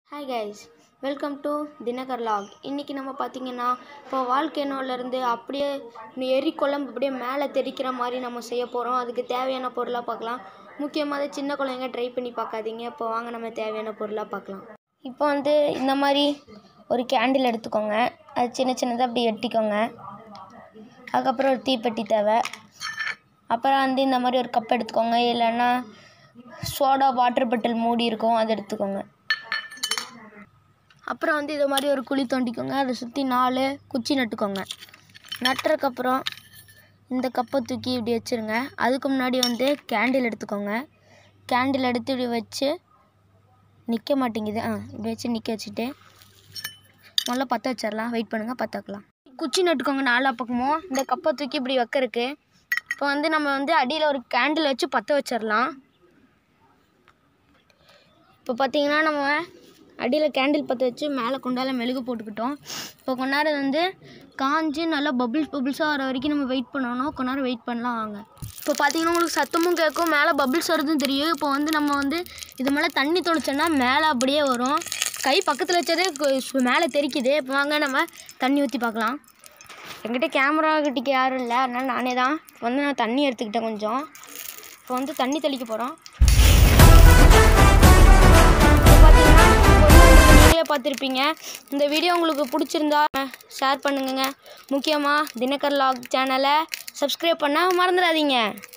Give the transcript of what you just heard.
hi guys welcome to Dinakar log இன்றைக்கி நம்ம பார்த்தீங்கன்னா இப்போ வால்கேனோலேருந்து அப்படியே இந்த எரி குழம்பு அப்படியே மேலே தெரிக்கிற மாதிரி நம்ம செய்ய போகிறோம் அதுக்கு தேவையான பொருளாக பார்க்கலாம் முக்கியமாக அதை சின்ன குழந்தைங்க ட்ரை பண்ணி பார்க்காதீங்க இப்போ வாங்க நம்ம தேவையான பொருளாக பார்க்கலாம் இப்போ வந்து இந்த மாதிரி ஒரு கேண்டில் எடுத்துக்கோங்க அது சின்ன சின்னதாக அப்படி எட்டிக்கோங்க அதுக்கப்புறம் ஒரு தீப்பெட்டி தேவை அப்புறம் வந்து இந்த மாதிரி ஒரு கப் எடுத்துக்கோங்க இல்லைன்னா சோடா வாட்டர் பாட்டில் மூடி இருக்கும் அதை எடுத்துக்கோங்க அப்புறம் வந்து இது மாதிரி ஒரு குழி தோண்டிக்கோங்க அதை சுற்றி நாலு குச்சி நட்டுக்கோங்க நட்டுறதுக்கப்புறம் இந்த கப்பை தூக்கி இப்படி வச்சுருங்க அதுக்கு முன்னாடி வந்து கேண்டில் எடுத்துக்கோங்க கேண்டில் எடுத்து இப்படி வச்சு நிற்க மாட்டேங்குது ஆ இப்படி வச்சு நிற்க வச்சுட்டு முதல்ல பற்ற வச்சிடலாம் வெயிட் பண்ணுங்கள் பற்றாக்கலாம் குச்சி நட்டுக்கோங்க நாலா பக்கமும் இந்த கப்பை தூக்கி இப்படி வைக்கிறதுக்கு இப்போ வந்து நம்ம வந்து அடியில் ஒரு கேண்டில் வச்சு பற்ற வச்சிடலாம் இப்போ பார்த்தீங்கன்னா நம்ம அடியில் கேண்டில் பற்ற வச்சு மேலே கொண்டால மெழுகு போட்டுக்கிட்டோம் இப்போ கொஞ்ச நேரம் வந்து காஞ்சு நல்லா பபிள்ஸ் பபிள்ஸாக வர வரைக்கும் நம்ம வெயிட் பண்ணணும் கொஞ்ச நேரம் வெயிட் பண்ணலாம் வாங்க இப்போ பார்த்தீங்கன்னா உங்களுக்கு சத்தமும் கேட்கும் மேலே பபிள்ஸ் வருதுன்னு தெரியும் இப்போ வந்து நம்ம வந்து இது மேலே தண்ணி தொளிச்சோன்னா மேலே அப்படியே வரும் கை பக்கத்தில் வச்சதே கு- மேலே தெரிக்குது இப்போ வாங்க நம்ம தண்ணி ஊற்றி பார்க்கலாம் என்கிட்ட கேமரா கிட்டிக்கு யாரும் இல்லை அதனால் நானே தான் இப்போ வந்து நான் தண்ணி எடுத்துக்கிட்டேன் கொஞ்சம் இப்போ வந்து தண்ணி தெளிக்க போகிறோம் வீடியோ பார்த்துருப்பீங்க இந்த வீடியோ உங்களுக்கு பிடிச்சிருந்தா ஷேர் பண்ணுங்க முக்கியமாக தினகர் லாக் சேனலை சப்ஸ்கிரைப் பண்ண மறந்துடாதீங்க